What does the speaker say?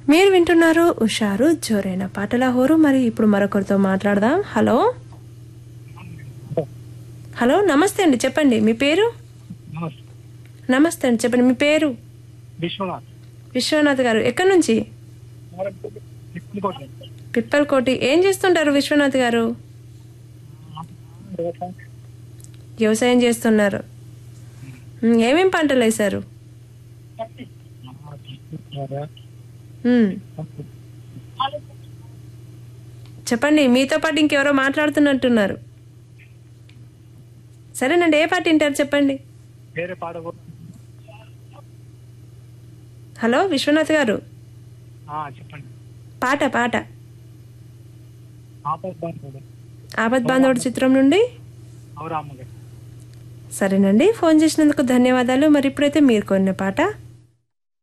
మీరు వింటున్నారు ఉషారు జోరైన పాటల హోరు మరి ఇప్పుడు మరొకరితో మాట్లాడదాం హలో హలో నమస్తే అండి చెప్పండి మీ పేరు నమస్తే నమస్తే అండి చెప్పండి మీ పేరు విశ్వనాథ్ విశ్వనాథ్ గారు ఎక్కడి నుంచి ఇంకోటి పిప్పలకోటి ఏం చేస్తుంటారు విశ్వనాథ్ గారు వ్యవసాయం చేస్తున్నారు ఉమ్, ఏమేం పంటలు వేశారు ఉమ్, చెప్పండి మీతో పాటు ఇంకెవరో మాట్లాడుతున్నట్టున్నారు సరేనండి ఏ పాట వింటారు చెప్పండి వేరే పాట కూడా హలో విశ్వనాథ్ గారు ఆ, చెప్పండి పాట పాట ఆపద్బాంధుడు ఆపద్ బాంధవుడు చిత్రం నుండి అవరామ్మ గారు సరేనండి ఫోన్ చేసినందుకు ధన్యవాదాలు మరి ఇప్పుడైతే మీరు కొన్న పాట